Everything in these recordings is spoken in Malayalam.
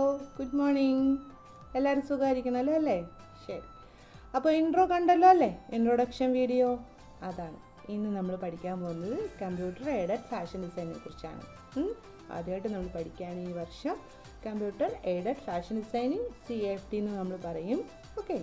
ഗുഡ് മോർണിംഗ് എല്ലാവരും സുഖമായിരിക്കണമല്ലോ അല്ലേ ശരി അപ്പോൾ ഇൻട്രോ കണ്ടല്ലോ അല്ലേ ഇൻട്രൊഡക്ഷൻ വീഡിയോ അതാണ് ഇന്ന് നമ്മൾ പഠിക്കാൻ പോകുന്നത് കമ്പ്യൂട്ടർ എയ്ഡഡ് ഫാഷൻ ഡിസൈനിനെ കുറിച്ചാണ് ഉം. ആദ്യമായിട്ട് നമ്മൾ പഠിക്കുകയാണ് ഈ വർഷം computer aided fashion designing C F T എന്ന് നമ്മൾ പറയും ഓക്കെ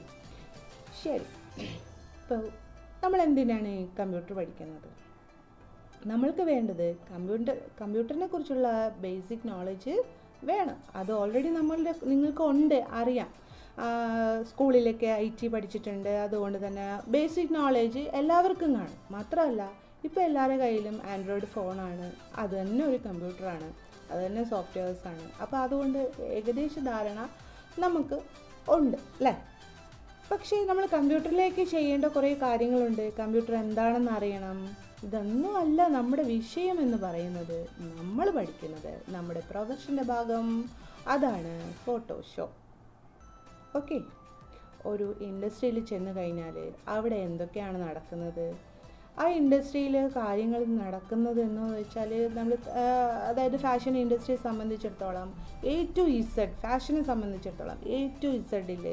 ശരി ഇപ്പോൾ നമ്മൾ എന്തിനാണ് ഈ കമ്പ്യൂട്ടർ പഠിക്കുന്നത് നമ്മൾക്ക് വേണ്ടത് കമ്പ്യൂട്ടർ കമ്പ്യൂട്ടറിനെ കുറിച്ചുള്ള ബേസിക് നോളജ് വേണം അത് ഓൾറെഡി നമ്മളുടെ നിങ്ങൾക്ക് ഉണ്ട് അറിയാം ആ, സ്കൂളിലൊക്കെ ഐ ടി പഠിച്ചിട്ടുണ്ട് അതുകൊണ്ട് തന്നെ ബേസിക് നോളജ് എല്ലാവർക്കും കാണും മാത്രമല്ല ഇപ്പോൾ എല്ലാവരുടെ കയ്യിലും ആൻഡ്രോയിഡ് ഫോണാണ് അത് തന്നെ ഒരു കമ്പ്യൂട്ടറാണ് അത് തന്നെ സോഫ്റ്റ്വെയർസാണ് അപ്പോൾ അതുകൊണ്ട് ഏകദേശ ധാരണ നമുക്ക് ഉണ്ട് അല്ലേ പക്ഷേ നമ്മൾ കമ്പ്യൂട്ടറിലേക്ക് ചെയ്യേണ്ട കുറേ കാര്യങ്ങളുണ്ട് കമ്പ്യൂട്ടർ എന്താണെന്ന് അറിയണം ഇതൊന്നും അല്ല നമ്മുടെ വിഷയം എന്ന് പറയുന്നത് നമ്മൾ പഠിക്കുന്നത് നമ്മുടെ പ്രൊഫഷൻ്റെ ഭാഗം അതാണ് ഫോട്ടോഷോപ്പ് ഓക്കെ ഒരു ഇൻഡസ്ട്രിയിൽ ചെന്ന് കഴിഞ്ഞാൽ അവിടെ എന്തൊക്കെയാണ് നടക്കുന്നത് ആ ഇൻഡസ്ട്രിയിൽ കാര്യങ്ങൾ നടക്കുന്നത് എന്ന് വെച്ചാൽ നമ്മൾ അതായത് ഫാഷൻ ഇൻഡസ്ട്രിയെ സംബന്ധിച്ചിടത്തോളം എ ടു ഇസഡ് ഫാഷനെ സംബന്ധിച്ചിടത്തോളം എ ടു ഇസഡിൽ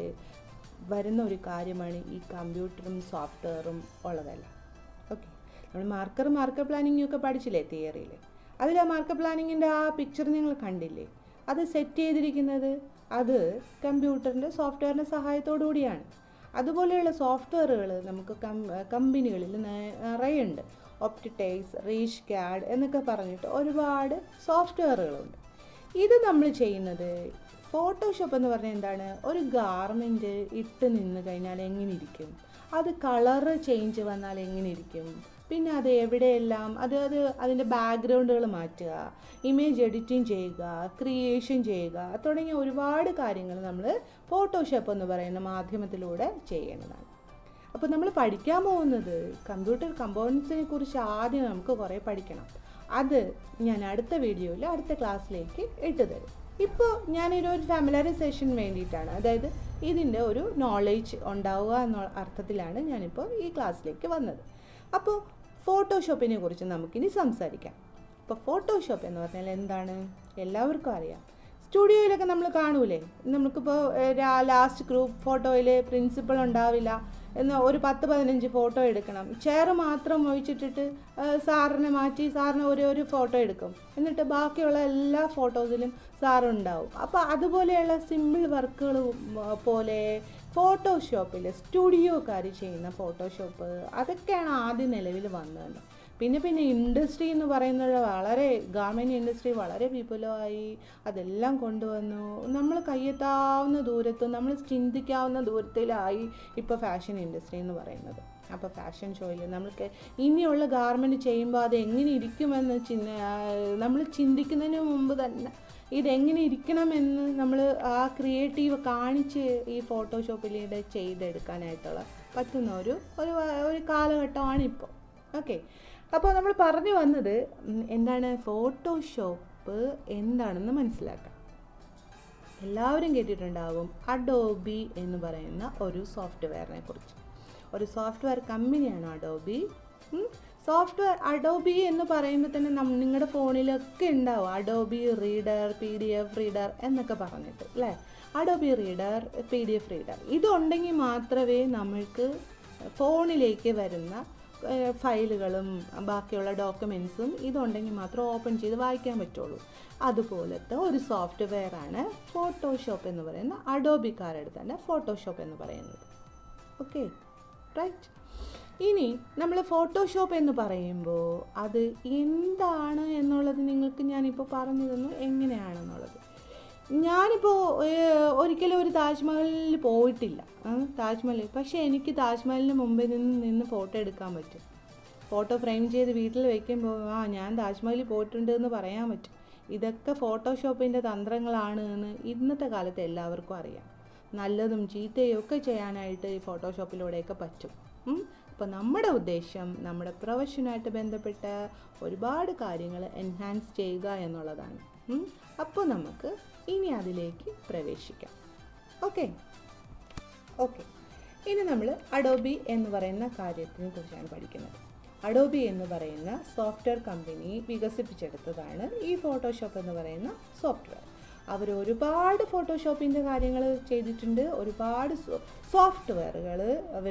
വരുന്ന ഒരു കാര്യമാണ് ഈ കമ്പ്യൂട്ടറും സോഫ്റ്റ്വെയറും ഉള്ളതെല്ലാം ഓക്കെ നമ്മൾ മാർക്കർ മാർക്കർ പ്ലാനിങ്ങും ഒക്കെ പഠിച്ചില്ലേ തിയറിയിൽ അതിൽ ആ മാർക്കർ പ്ലാനിങ്ങിൻ്റെ ആ പിക്ചർ നിങ്ങൾ കണ്ടില്ലേ അത് സെറ്റ് ചെയ്തിരിക്കുന്നത് അത് കമ്പ്യൂട്ടറിൻ്റെ സോഫ്റ്റ്വെയറിൻ്റെ സഹായത്തോടു കൂടിയാണ് അതുപോലെയുള്ള സോഫ്റ്റ്വെയറുകൾ നമുക്ക് കം കമ്പനികളിൽ നിറയുണ്ട് ഒപ്റ്റിറ്റൈസ് റീഷ് ക്യാഡ് എന്നൊക്കെ പറഞ്ഞിട്ട് ഒരുപാട് സോഫ്റ്റ്വെയറുകളുണ്ട് ഇത് നമ്മൾ ചെയ്യുന്നത് ഫോട്ടോഷോപ്പ് എന്ന് പറഞ്ഞാൽ എന്താണ് ഒരു ഗാർമെൻറ്റ് ഇട്ട് നിന്ന് കഴിഞ്ഞാൽ എങ്ങനെ ഇരിക്കും അത് കളറ് ചേഞ്ച് വന്നാൽ എങ്ങനെ ഇരിക്കും പിന്നെ അത് എവിടെയെല്ലാം അത് അത് അതിൻ്റെ ബാക്ക്ഗ്രൗണ്ടുകൾ മാറ്റുക ഇമേജ് എഡിറ്റിംഗ് ചെയ്യുക ക്രിയേഷൻ ചെയ്യുക തുടങ്ങിയ ഒരുപാട് കാര്യങ്ങൾ നമ്മൾ ഫോട്ടോഷോപ്പ് എന്ന് പറയുന്ന മാധ്യമത്തിലൂടെ ചെയ്യേണ്ടതാണ് അപ്പോൾ നമ്മൾ പഠിക്കാൻ പോകുന്നത് കമ്പ്യൂട്ടർ കമ്പോണൻസിനെ കുറിച്ച് ആദ്യം നമുക്ക് കുറേ പഠിക്കണം അത് ഞാൻ അടുത്ത വീഡിയോയിൽ അടുത്ത ക്ലാസ്സിലേക്ക് ഇട്ട് തരും ഇപ്പോൾ ഞാനൊരു ഒരു ഫാമിലറൈസേഷൻ വേണ്ടിയിട്ടാണ് അതായത് ഇതിൻ്റെ ഒരു നോളേജ് ഉണ്ടാവുക എന്ന അർത്ഥത്തിലാണ് ഞാനിപ്പോൾ ഈ ക്ലാസ്സിലേക്ക് വന്നത് അപ്പോൾ ഫോട്ടോഷോപ്പിനെ കുറിച്ച് നമുക്കിനി സംസാരിക്കാം അപ്പോൾ ഫോട്ടോഷോപ്പ് എന്ന് പറഞ്ഞാൽ എന്താണ് എല്ലാവർക്കും അറിയാം സ്റ്റുഡിയോയിലൊക്കെ നമ്മൾ കാണൂലേ നമുക്കിപ്പോൾ ലാസ്റ്റ് ഗ്രൂപ്പ് ഫോട്ടോയിൽ പ്രിൻസിപ്പൾ ഉണ്ടാവില്ല എന്ന് ഒരു പത്ത് പതിനഞ്ച് ഫോട്ടോ എടുക്കണം ചെയർ മാത്രം ഒഴിച്ചിട്ടിട്ട് ആ, സാറിനെ മാറ്റി സാറിന് ഒരു ഒരു ഫോട്ടോ എടുക്കും എന്നിട്ട് ബാക്കിയുള്ള എല്ലാ ഫോട്ടോസിലും സാറുണ്ടാവും അപ്പോൾ അതുപോലെയുള്ള സിമ്പിൾ വർക്കുകൾ പോലെ ഫോട്ടോഷോപ്പിൽ സ്റ്റുഡിയോക്കാർ ചെയ്യുന്ന ഫോട്ടോഷോപ്പ് അതൊക്കെയാണ് ആദ്യം നിലവിൽ വന്നത് പിന്നെ പിന്നെ ഇൻഡസ്ട്രി എന്ന് പറയുന്നത് വളരെ ഗാർമെൻറ്റ് ഇൻഡസ്ട്രി വളരെ വിപുലമായി അതെല്ലാം കൊണ്ടുവന്നു നമ്മൾ കയ്യെത്താവുന്ന ദൂരത്ത് നമ്മൾ ചിന്തിക്കാവുന്ന ദൂരത്തിലായി ഇപ്പോൾ ഫാഷൻ ഇൻഡസ്ട്രി എന്ന് പറയുന്നത് അപ്പോൾ ഫാഷൻ ഷോയിൽ നമ്മൾക്ക് ഇനിയുള്ള ഗാർമെൻറ്റ് ചെയ്യുമ്പോൾ അത് എങ്ങനെ ഇരിക്കുമെന്ന് ചിന്ത നമ്മൾ ചിന്തിക്കുന്നതിന് മുമ്പ് തന്നെ ഇതെങ്ങനെ ഇരിക്കണമെന്ന് നമ്മൾ ആ ക്രിയേറ്റീവ് കാണിച്ച് ഈ ഫോട്ടോഷോപ്പിലൂടെ ചെയ്തെടുക്കാനായിട്ടുള്ള പറ്റുന്ന ഒരു ഒരു ഒരു കാലഘട്ടമാണ് ഇപ്പോൾ ഓക്കെ അപ്പോൾ നമ്മൾ പറഞ്ഞു വന്നത് ഉം, എന്താണ് ഫോട്ടോഷോപ്പ് എന്താണെന്ന് മനസ്സിലാക്കാം എല്ലാവരും കേട്ടിട്ടുണ്ടാവും അഡോബി എന്ന് പറയുന്ന ഒരു സോഫ്റ്റ്വെയറിനെ കുറിച്ച് ഒരു സോഫ്റ്റ്വെയർ കമ്പനിയാണ് അഡോബി സോഫ്റ്റ്വെയർ അഡോബി എന്ന് പറയുമ്പോൾ തന്നെ നം നിങ്ങളുടെ ഫോണിലൊക്കെ ഉണ്ടാവും Adobe reader P D F reader എന്നൊക്കെ പറഞ്ഞിട്ട് അല്ലേ Adobe reader P D F reader ഇതുണ്ടെങ്കിൽ മാത്രമേ നമ്മൾക്ക് ഫോണിലേക്ക് വരുന്ന ഏഹ്, ഫയലുകളും ബാക്കിയുള്ള ഡോക്യുമെൻസും ഇതുണ്ടെങ്കിൽ മാത്രം ഓപ്പൺ ചെയ്ത് വായിക്കാൻ പറ്റുള്ളൂ അതുപോലത്തെ ഒരു സോഫ്റ്റ്വെയർ ആണ് ഫോട്ടോഷോപ്പ് എന്ന് പറയുന്ന അഡോബിക്കാരുടെ തന്നെ ഫോട്ടോഷോപ്പ് എന്ന് പറയുന്നത് ഓക്കെ റൈറ്റ് ഇനി നമ്മൾ ഫോട്ടോഷോപ്പ് എന്ന് പറയുമ്പോൾ അത് എന്താണ് എന്നുള്ളത് നിങ്ങൾക്ക് ഞാനിപ്പോൾ പറഞ്ഞു തന്നു എങ്ങനെയാണെന്നുള്ളത് ഞാനിപ്പോൾ ഏഹ്, ഒരിക്കലും ഒരു താജ്മഹലിൽ പോയിട്ടില്ല ആ, താജ്മഹൽ പക്ഷേ എനിക്ക് താജ്മഹലിന് മുമ്പിൽ നിന്ന് നിന്ന് ഫോട്ടോ എടുക്കാൻ പറ്റും ഫോട്ടോ ഫ്രെയിം ചെയ്ത് വീട്ടിൽ വെക്കുമ്പോൾ ആ ഞാൻ താജ്മഹലിൽ പോയിട്ടുണ്ട് എന്ന് പറയാൻ പറ്റും ഇതൊക്കെ ഫോട്ടോഷോപ്പിൻ്റെ തന്ത്രങ്ങളാണ് എന്ന് ഇന്നത്തെ കാലത്ത് എല്ലാവർക്കും അറിയാം നല്ലതും ചീത്തയും ഒക്കെ ചെയ്യാനായിട്ട് ഈ ഫോട്ടോഷോപ്പിലൂടെയൊക്കെ പറ്റും അപ്പോൾ നമ്മുടെ ഉദ്ദേശം നമ്മുടെ പ്രൊഫഷനായിട്ട് ബന്ധപ്പെട്ട ഒരുപാട് കാര്യങ്ങൾ എൻഹാൻസ് ചെയ്യുക എന്നുള്ളതാണ് അപ്പോൾ നമുക്ക് ഇനി അതിലേക്ക് പ്രവേശിക്കാം ഓക്കെ ഓക്കെ ഇനി നമ്മൾ അഡോബി എന്ന് പറയുന്ന കാര്യത്തിനെ കുറിച്ചാണ് പഠിക്കുന്നത് അഡോബി എന്ന് പറയുന്ന സോഫ്റ്റ്വെയർ കമ്പനി വികസിപ്പിച്ചെടുത്തതാണ് ഈ ഫോട്ടോഷോപ്പ് എന്ന് പറയുന്ന സോഫ്റ്റ്വെയർ അവർ ഒരുപാട് ഫോട്ടോഷോപ്പിൻ്റെ കാര്യങ്ങൾ ചെയ്തിട്ടുണ്ട് ഒരുപാട് സോഫ്റ്റ്വെയറുകൾ അവർ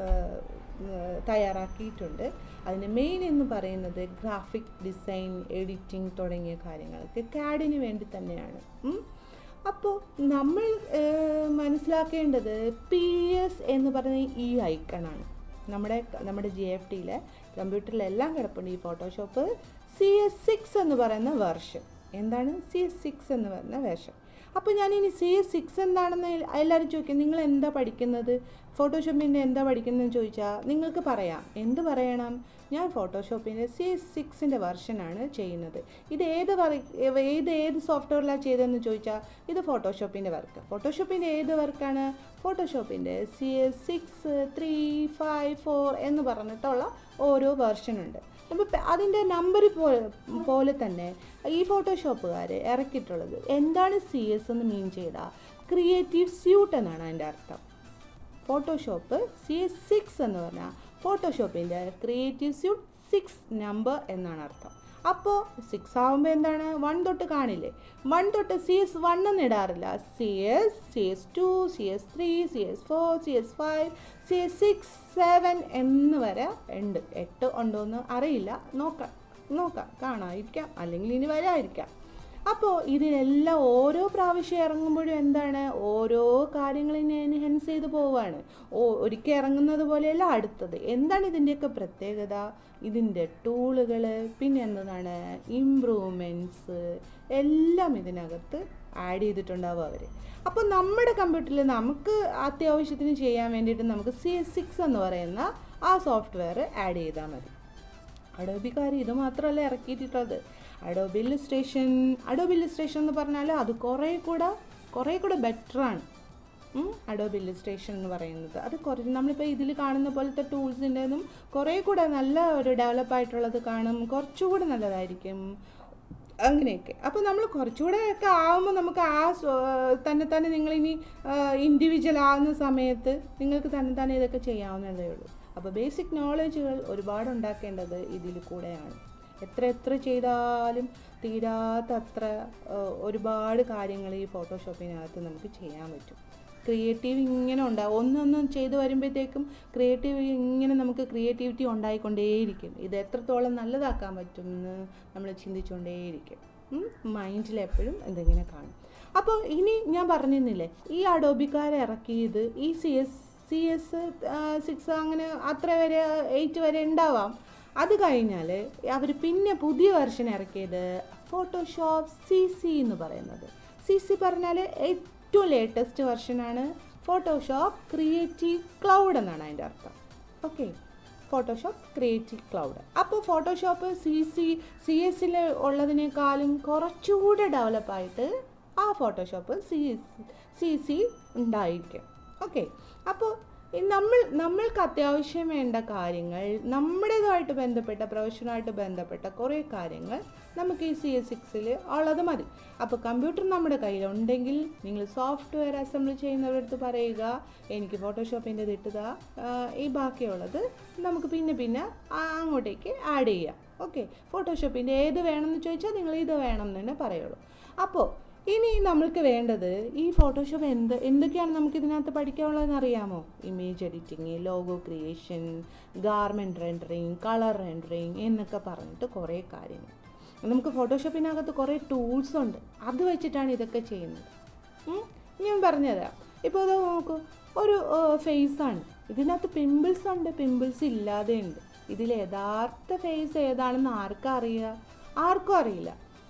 തയ്യാറാക്കിയിട്ടുണ്ട് അതിന് മെയിൻ എന്ന് പറയുന്നത് ഗ്രാഫിക് ഡിസൈൻ എഡിറ്റിംഗ് തുടങ്ങിയ കാര്യങ്ങൾക്ക് കാഡിന് വേണ്ടി തന്നെയാണ് ഉം. അപ്പോൾ നമ്മൾ ഏഹ്, മനസ്സിലാക്കേണ്ടത് പി എസ് എന്ന് പറയുന്ന ഈ ഐക്കണാണ് നമ്മുടെ നമ്മുടെ ജി എഫ് ടിയിലെ കമ്പ്യൂട്ടറിലെല്ലാം കിടപ്പുണ്ട് ഈ ഫോട്ടോഷോപ്പ് സി എസ് സിക്സ് എന്ന് പറയുന്ന വെർഷൻ എന്താണ് സി എസ് സിക്സ് എന്ന് പറയുന്ന വേർഷൻ അപ്പോൾ ഞാനിനി സി എസ് സിക്സ് എന്താണെന്ന് എല്ലാവരും ചോദിക്കും നിങ്ങൾ എന്താ പഠിക്കുന്നത് ഫോട്ടോഷോപ്പിൻ്റെ എന്താ പഠിക്കുന്നതെന്ന് ചോദിച്ചാൽ നിങ്ങൾക്ക് പറയാം എന്ത് പറയണം ഞാൻ ഫോട്ടോഷോപ്പിൻ്റെ സി എസ് സിക്സിൻ്റെ വെർഷനാണ് ചെയ്യുന്നത് ഇത് ഏത് വർക്ക് ഏത് ഏത് സോഫ്റ്റ്വെയറിലാണ് ചെയ്തതെന്ന് ചോദിച്ചാൽ ഇത് ഫോട്ടോഷോപ്പിൻ്റെ വർക്ക് ഫോട്ടോഷോപ്പിൻ്റെ ഏത് വർക്കാണ് ഫോട്ടോഷോപ്പിൻ്റെ C S six three five four എന്ന് പറഞ്ഞിട്ടുള്ള ഓരോ വെർഷനുണ്ട് അപ്പോൾ അതിൻ്റെ നമ്പർ പോലെ പോലെ തന്നെ ഈ ഫോട്ടോഷോപ്പുകാർ ഇറക്കിയിട്ടുള്ളത് എന്താണ് സി എസ് എന്ന് മീൻ ചെയ്താൽ ക്രിയേറ്റീവ് സ്യൂട്ട് എന്നാണ് അതിൻ്റെ അർത്ഥം ഫോട്ടോഷോപ്പ് സി എസ് സിക്സ് എന്ന് പറഞ്ഞാൽ ഫോട്ടോഷോപ്പിൻ്റെ ക്രിയേറ്റീവ് സ്യൂട്ട് സിക്സ് നമ്പർ എന്നാണ് അർത്ഥം അപ്പോൾ സിക്സ് ആകുമ്പോൾ എന്താണ് വൺ തൊട്ട് കാണില്ലേ വൺ തൊട്ട് സി എസ് വൺ എന്ന് ഇടാറില്ല C S C S two C S three C S four C S five C S six seven എന്ന് വരെ ഉണ്ട് എട്ട് ഉണ്ടോ എന്ന് അറിയില്ല നോക്കാം നോക്കാം കാണാതിരിക്കാം അല്ലെങ്കിൽ ഇനി വരാതിരിക്കാം അപ്പോൾ ഇതിനെല്ലാം ഓരോ പ്രാവശ്യം ഇറങ്ങുമ്പോഴും എന്താണ് ഓരോ കാര്യങ്ങളിനെ എൻഹാൻസ് ചെയ്ത് പോവുകയാണ് ഓ ഒരിക്കൽ ഇറങ്ങുന്നത് പോലെയല്ല അടുത്തത് എന്താണ് ഇതിൻ്റെയൊക്കെ പ്രത്യേകത ഇതിൻ്റെ ടൂളുകൾ പിന്നെ എന്താണ് ഇമ്പ്രൂവ്മെൻറ്റ്സ് എല്ലാം ഇതിനകത്ത് ആഡ് ചെയ്തിട്ടുണ്ടാവും അവർ അപ്പോൾ നമ്മുടെ കമ്പ്യൂട്ടറിൽ നമുക്ക് അത്യാവശ്യത്തിന് ചെയ്യാൻ വേണ്ടിയിട്ട് നമുക്ക് സി എസ് സിക്സ് എന്ന് പറയുന്ന ആ സോഫ്റ്റ്വെയർ ആഡ് ചെയ്താൽ മതി അഡോബിക്കാർ ഇത് മാത്രമല്ല ഇറക്കിയിട്ടുള്ളത് അഡോബി ഇല്ലുസ്ട്രേഷൻ അഡോബി ഇല്ലുസ്ട്രേഷൻ എന്ന് പറഞ്ഞാൽ അത് കുറേ കൂടെ കുറേ കൂടെ ബെറ്ററാണ് അഡോബി ഇല്ലുസ്ട്രേഷൻ എന്ന് പറയുന്നത് അത് കുറച്ച് നമ്മളിപ്പോൾ ഇതിൽ കാണുന്ന പോലത്തെ ടൂൾസിൻ്റെതും കുറേ കൂടെ നല്ല ഒരു ഡെവലപ്പ് ആയിട്ടുള്ളത് കാണും കുറച്ചുകൂടെ നല്ലതായിരിക്കും അങ്ങനെയൊക്കെ അപ്പോൾ നമ്മൾ കുറച്ചുകൂടെ ഒക്കെ ആകുമ്പോൾ നമുക്ക് ആ സ്വ- തന്നെ തന്നെ നിങ്ങളിനി ഇൻഡിവിജ്വൽ ആകുന്ന സമയത്ത് നിങ്ങൾക്ക് തന്നെ തന്നെ ഇതൊക്കെ ചെയ്യാവുന്നതേ ഉള്ളൂ അപ്പോൾ ബേസിക് നോളജുകൾ ഒരുപാട് ഉണ്ടാക്കേണ്ടത് ഇതിൽ കൂടെയാണ് എത്ര എത്ര ചെയ്താലും തീരാത്തത്ര ആ, ഒരുപാട് കാര്യങ്ങൾ ഈ ഫോട്ടോഷോപ്പിനകത്ത് നമുക്ക് ചെയ്യാൻ പറ്റും ക്രിയേറ്റീവ് ഇങ്ങനെ ഉണ്ടാവും ഒന്നൊന്നും ചെയ്ത് വരുമ്പോഴത്തേക്കും ക്രിയേറ്റീവ് ഇങ്ങനെ നമുക്ക് ക്രിയേറ്റിവിറ്റി ഉണ്ടായിക്കൊണ്ടേയിരിക്കും ഇത് എത്രത്തോളം നല്ലതാക്കാൻ പറ്റും എന്ന് നമ്മൾ ചിന്തിച്ചുകൊണ്ടേയിരിക്കും മൈൻഡിൽ എപ്പോഴും എന്തെങ്കിലും കാണും അപ്പോൾ ഇനി ഞാൻ പറഞ്ഞിരുന്നില്ലേ ഈ അഡോബിക്കാരെ ഇറക്കിയത് ഈ C S C S six അങ്ങനെ അത്ര വരെ എയ്റ്റ് വരെ ഉണ്ടാവാം അത് കഴിഞ്ഞാൽ അവർ പിന്നെ പുതിയ വെർഷൻ ഇറക്കിയത് ഫോട്ടോഷോപ്പ് സി സി എന്ന് പറയുന്നത് സി സി പറഞ്ഞാൽ ഏറ്റവും ലേറ്റസ്റ്റ് വെർഷനാണ് ഫോട്ടോഷോപ്പ് ക്രിയേറ്റീവ് ക്ലൗഡ് എന്നാണ് അതിൻ്റെ അർത്ഥം ഓക്കെ ഫോട്ടോഷോപ്പ് ക്രിയേറ്റീവ് ക്ലൗഡ് അപ്പോൾ ഫോട്ടോഷോപ്പ് സി സി സി എസിൽ ഉള്ളതിനേക്കാളും കുറച്ചുകൂടെ ഡെവലപ്പായിട്ട് ആ ഫോട്ടോഷോപ്പ് സി സി സി ഉണ്ടായിരിക്കും ഓക്കെ അപ്പോൾ ഈ നമ്മൾ നമ്മൾക്ക് അത്യാവശ്യം വേണ്ട കാര്യങ്ങൾ നമ്മുടേതുമായിട്ട് ബന്ധപ്പെട്ട പ്രൊഫഷനുമായിട്ട് ബന്ധപ്പെട്ട കുറേ കാര്യങ്ങൾ നമുക്ക് ഈ സി എസ് സിക്സിൽ ഉള്ളത് മതി അപ്പോൾ കമ്പ്യൂട്ടർ നമ്മുടെ കയ്യിലുണ്ടെങ്കിൽ നിങ്ങൾ സോഫ്റ്റ്വെയർ അസംബിൾ ചെയ്യുന്നവരടുത്ത് പറയുക എനിക്ക് ഫോട്ടോഷോപ്പിൻ്റെ ഇട്ടുക ഈ ബാക്കിയുള്ളത് നമുക്ക് പിന്നെ പിന്നെ ആ അങ്ങോട്ടേക്ക് ആഡ് ചെയ്യാം ഓക്കെ ഫോട്ടോഷോപ്പിൻ്റെ ഏത് വേണമെന്ന് ചോദിച്ചാൽ നിങ്ങൾ ഇത് വേണം എന്ന് തന്നെ പറയുള്ളൂ അപ്പോൾ ഇനി നമ്മൾക്ക് വേണ്ടത് ഈ ഫോട്ടോഷോപ്പ് എന്ത് എന്തൊക്കെയാണ് നമുക്ക് ഇതിനകത്ത് പഠിക്കാനുള്ളതെന്ന് അറിയാമോ image editing logo creation garment rendering colour rendering എന്നൊക്കെ പറഞ്ഞിട്ട് കുറേ കാര്യങ്ങൾ നമുക്ക് ഫോട്ടോഷോപ്പിനകത്ത് കുറേ ടൂൾസ് ഉണ്ട് അത് വെച്ചിട്ടാണ് ഇതൊക്കെ ചെയ്യുന്നത് ഉം? ഞാൻ പറഞ്ഞുതരാം ഇപ്പോൾ അത് നോക്കൂ ഒരു ഫേസാണ് ഇതിനകത്ത് പിമ്പിൾസ് ഉണ്ട് പിമ്പിൾസ് ഇല്ലാതെ ഉണ്ട് ഇതിൽ യഥാർത്ഥ ഫേസ് ഏതാണെന്ന് ആർക്കും അറിയുക ആർക്കും അറിയില്ല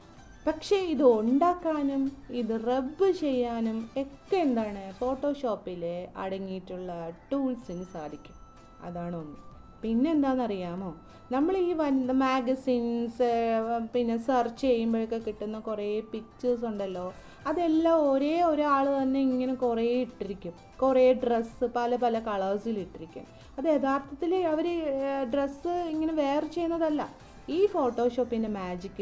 പക്ഷേ ഇത് ഉണ്ടാക്കാനും ഇത് റബ്ബ് ചെയ്യാനും ഒക്കെ എന്താണ് ഫോട്ടോഷോപ്പിൽ അടങ്ങിയിട്ടുള്ള ടൂൾസിന് സാധിക്കും അതാണ് ഒന്ന് പിന്നെ എന്താണെന്നറിയാമോ നമ്മൾ ഈ വൻ മാഗസിൻസ് പിന്നെ സെർച്ച് ചെയ്യുമ്പോഴൊക്കെ കിട്ടുന്ന കുറേ പിക്ചേഴ്സ് ഉണ്ടല്ലോ അതെല്ലാം ഒരേ ഒരാൾ തന്നെ ഇങ്ങനെ കുറേ ഇട്ടിരിക്കും കുറേ ഡ്രസ്സ് പല പല കളേഴ്സിൽ ഇട്ടിരിക്കും അത് യഥാർത്ഥത്തിൽ അവർ ഡ്രസ്സ് ഇങ്ങനെ വെയർ ചെയ്യുന്നതല്ല ഈ ഫോട്ടോഷോപ്പിൻ്റെ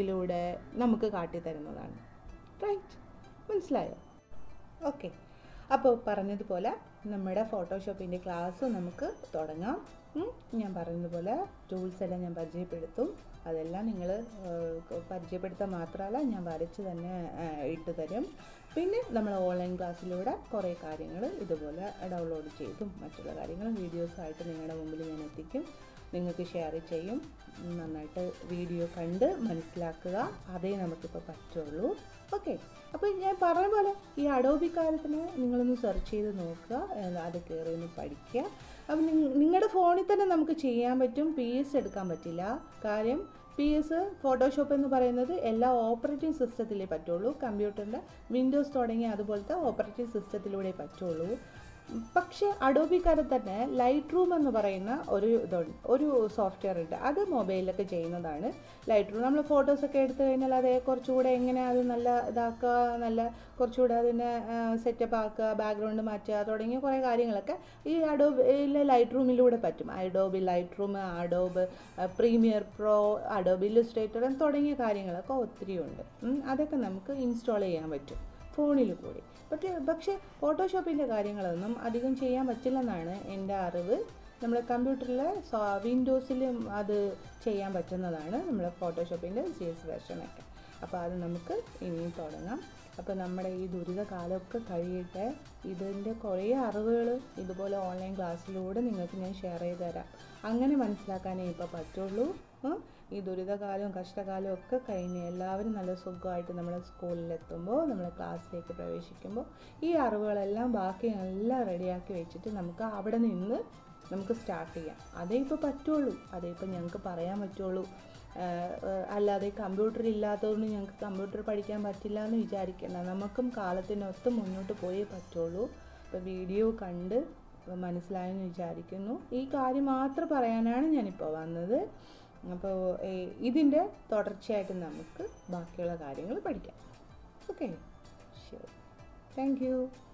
മാജിക്കിലൂടെ നമുക്ക് കാട്ടിത്തരുന്നതാണ് റൈറ്റ് മനസ്സിലായോ ഓക്കെ അപ്പോൾ പറഞ്ഞതുപോലെ നമ്മുടെ ഫോട്ടോഷോപ്പിൻ്റെ ക്ലാസ് നമുക്ക് തുടങ്ങാം ഉം. ഞാൻ പറഞ്ഞതുപോലെ ടൂൾസ് എല്ലാം ഞാൻ പരിചയപ്പെടുത്തും അതെല്ലാം നിങ്ങൾ പരിചയപ്പെടുത്താൻ മാത്രമല്ല ഞാൻ വരച്ച് തന്നെ ആ, ഇട്ട് തരും പിന്നെ നമ്മൾ ഓൺലൈൻ ക്ലാസ്സിലൂടെ കുറേ കാര്യങ്ങൾ ഇതുപോലെ ഡൗൺലോഡ് ചെയ്തും മറ്റുള്ള കാര്യങ്ങളും വീഡിയോസായിട്ട് നിങ്ങളുടെ മുമ്പിൽ ഞാൻ എത്തിക്കും നിങ്ങൾക്ക് ഷെയർ ചെയ്യും നന്നായിട്ട് വീഡിയോ കണ്ട് മനസ്സിലാക്കുക അതേ നമുക്കിപ്പോൾ പറ്റുള്ളൂ ഓക്കെ അപ്പോൾ ഞാൻ പറഞ്ഞ പോലെ ഈ അഡോബി കാര്യത്തിന് നിങ്ങളൊന്ന് സെർച്ച് ചെയ്ത് നോക്കുക ഏഹ് അത് കയറി ഒന്ന് പഠിക്കുക അപ്പം നിങ്ങളുടെ ഫോണിൽ തന്നെ നമുക്ക് ചെയ്യാൻ പറ്റും പി എസ് എടുക്കാൻ പറ്റില്ല കാര്യം പി എസ് ഫോട്ടോഷോപ്പ് എന്ന് പറയുന്നത് എല്ലാ ഓപ്പറേറ്റിംഗ് സിസ്റ്റത്തിലേ പറ്റുള്ളൂ കമ്പ്യൂട്ടറിൻ്റെ വിൻഡോസ് തുടങ്ങിയ അതുപോലത്തെ ഓപ്പറേറ്റിംഗ് സിസ്റ്റത്തിലൂടെ പറ്റുള്ളൂ പക്ഷേ അഡോബിക്കാരെ തന്നെ ലൈറ്റ് റൂം എന്ന് പറയുന്ന ഒരു ഇതുണ്ട് ഒരു സോഫ്റ്റ്വെയർ ഉണ്ട് അത് മൊബൈലിലൊക്കെ ചെയ്യുന്നതാണ് ലൈറ്റ് റൂം നമ്മൾ ഫോട്ടോസൊക്കെ എടുത്തു കഴിഞ്ഞാൽ അതേ കുറച്ചുകൂടെ എങ്ങനെ അത് നല്ല ഇതാക്കുക നല്ല കുറച്ചുകൂടെ അതിനെ സെറ്റപ്പ് ആക്കുക ബാക്ക്ഗ്രൗണ്ട് മാറ്റുക തുടങ്ങിയ കുറേ കാര്യങ്ങളൊക്കെ ഈ അഡോബിയിലെ ലൈറ്റ് റൂമിലൂടെ പറ്റും Adobe Lightroom Adobe Premiere Pro Adobe Illustrator തുടങ്ങിയ കാര്യങ്ങളൊക്കെ ഒത്തിരി ഉണ്ട് ഉം, അതൊക്കെ നമുക്ക് ഇൻസ്റ്റാൾ ചെയ്യാൻ പറ്റും ഫോണിൽ കൂടി പക്ഷേ പക്ഷേ ഫോട്ടോഷോപ്പിൻ്റെ കാര്യങ്ങളൊന്നും അധികം ചെയ്യാൻ പറ്റില്ലെന്നാണ് എൻ്റെ അറിവ് നമ്മൾ കമ്പ്യൂട്ടറിൽ വിൻഡോസിലും അത് ചെയ്യാൻ പറ്റുന്നതാണ് നമ്മൾ ഫോട്ടോഷോപ്പിൻ്റെ സി എസ് വെർഷനൊക്കെ അപ്പോൾ അത് നമുക്ക് ഇനിയും തുടങ്ങാം അപ്പോൾ നമ്മുടെ ഈ ദുരിതകാലമൊക്കെ കഴിയട്ടെ ഇതിൻ്റെ കുറേ അറിവുകൾ ഇതുപോലെ ഓൺലൈൻ ക്ലാസ്സിലൂടെ നിങ്ങൾക്ക് ഞാൻ ഷെയർ ചെയ്ത് തരാം അങ്ങനെ മനസ്സിലാക്കാനേ ഇപ്പോൾ പറ്റുള്ളൂ ഉം. ഈ ദുരിതകാലവും കഷ്ടകാലവും ഒക്കെ കഴിഞ്ഞ് എല്ലാവരും നല്ല സുഖമായിട്ട് നമ്മുടെ സ്കൂളിലെത്തുമ്പോൾ നമ്മൾ ക്ലാസ്സിലേക്ക് പ്രവേശിക്കുമ്പോൾ ഈ അറിവുകളെല്ലാം ബാക്കി എല്ലാം റെഡിയാക്കി വെച്ചിട്ട് നമുക്ക് അവിടെ നിന്ന് നമുക്ക് സ്റ്റാർട്ട് ചെയ്യാം അതേ ഇപ്പോൾ പറ്റുള്ളൂ അതേ ഇപ്പോൾ ഞങ്ങൾക്ക് പറയാൻ പറ്റുള്ളൂ ആഹ് ആഹ് അല്ലാതെ കമ്പ്യൂട്ടർ ഇല്ലാത്തതുകൊണ്ട് ഞങ്ങൾക്ക് കമ്പ്യൂട്ടർ പഠിക്കാൻ പറ്റില്ല എന്ന് വിചാരിക്കേണ്ട നമുക്കും കാലത്തിനൊത്ത് മുന്നോട്ട് പോയേ പറ്റുള്ളൂ അപ്പോൾ വീഡിയോ കണ്ട് മനസ്സിലായെന്ന് വിചാരിക്കുന്നു ഈ കാര്യം മാത്രം പറയാനാണ് ഞാനിപ്പോൾ വന്നത് അപ്പോൾ ഇതിൻ്റെ തുടർച്ചയായിട്ട് നമുക്ക് ബാക്കിയുള്ള കാര്യങ്ങൾ പഠിക്കാം ഓക്കെ ശരി താങ്ക് യു